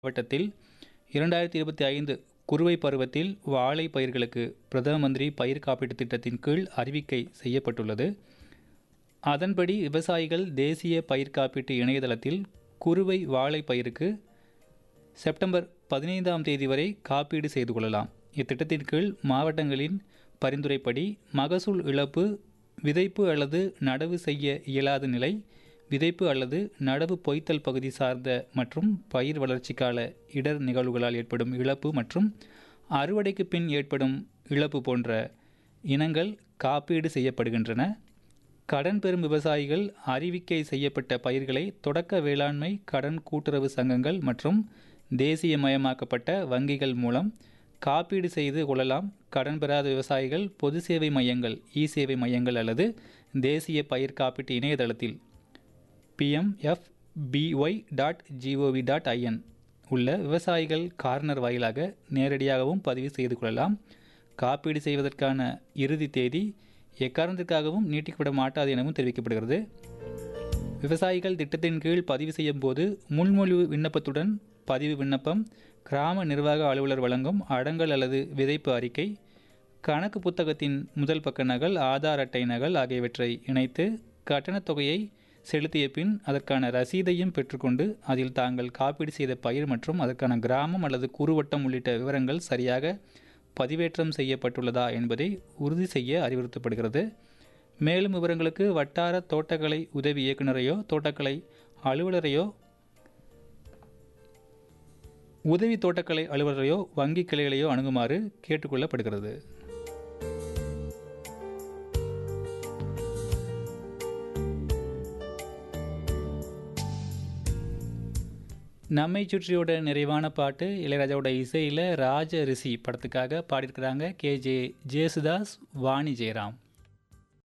மாவட்டத்தில் இரண்டாயிரத்தி இருபத்தி ஐந்து குறுவை பருவத்தில் வாழை பயிர்களுக்கு பிரதம மந்திரி பயிர் காப்பீட்டுத் திட்டத்தின் கீழ் அறிவிக்கை செய்யப்பட்டுள்ளது அதன்படி விவசாயிகள் தேசிய பயிர் காப்பீட்டு இணையதளத்தில் குறுவை வாழை பயிருக்கு செப்டம்பர் பதினைந்தாம் தேதி வரை காப்பீடு செய்து கொள்ளலாம் இத்திட்டத்தின் கீழ் மாவட்டங்களின் பரிந்துரைப்படி மகசூல் இழப்பு விதைப்பு அல்லது நடவு செய்ய இயலாத நிலை விதைப்பு அல்லது நடவு பொய்த்தல் பகுதி சார்ந்த மற்றும் பயிர் வளர்ச்சி கால இடர் நிகழ்வுகளால் ஏற்படும் இழப்பு மற்றும் அறுவடைக்கு பின் ஏற்படும் இழப்பு போன்ற இனங்கள் காப்பீடு செய்யப்படுகின்றன கடன் பெறும் விவசாயிகள் அறிவிக்கை செய்யப்பட்ட பயிர்களை தொடக்க வேளாண்மை கடன் கூட்டுறவு சங்கங்கள் மற்றும் தேசியமயமாக்கப்பட்ட வங்கிகள் மூலம் காப்பீடு செய்து கொள்ளலாம் கடன் பெறாத விவசாயிகள் பொது சேவை மையங்கள் இ சேவை மையங்கள் அல்லது தேசிய பயிர் காப்பீட்டு இணையதளத்தில் PMFBY dot GOV dot IN உள்ள விவசாயிகள் கார்னர் வாயிலாக நேரடியாகவும் பதிவு செய்து கொள்ளலாம் காப்பீடு செய்வதற்கான இறுதி தேதி எக்காரணத்திற்காகவும் நீட்டிக்கப்பட மாட்டாது எனவும் தெரிவிக்கப்படுகிறது விவசாயிகள் திட்டத்தின் கீழ் பதிவு செய்யும் போது முன்மொழிவு விண்ணப்பத்துடன் பதிவு விண்ணப்பம் கிராம நிர்வாக அலுவலர் வழங்கும் அடங்கல் அல்லது விதைப்பு அறிக்கை கணக்கு புத்தகத்தின் முதல் பக்க நகல் ஆதார் அட்டை நகல் ஆகியவற்றை இணைத்து கட்டணத் தொகையை செலுத்திய பின் அதற்கான ரசீதையும் பெற்றுக்கொண்டு அதில் தாங்கள் காப்பீடு செய்த பயிர் மற்றும் அதற்கான கிராமம் அல்லது குறுவட்டம் உள்ளிட்ட விவரங்கள் சரியாக பதிவேற்றம் செய்யப்பட்டுள்ளதா என்பதை உறுதி செய்ய அறிவுறுத்தப்படுகிறது மேலும் விவரங்களுக்கு வட்டார தோட்டக்கலை உதவி இயக்குநரையோ தோட்டக்கலை அலுவலரையோ உதவி தோட்டக்கலை அலுவலரையோ வங்கி கிளைகளையோ அணுகுமாறு கேட்டுக்கொள்ளப்படுகிறது நம்மை சுற்றியோட நிறைவான பாட்டு இளையராஜாவோட இசையில் ராஜ ரிஷி படத்துக்காக பாடியிருக்கிறாங்க கே ஜே ஜேசுதாஸ் வாணி ஜெயராம்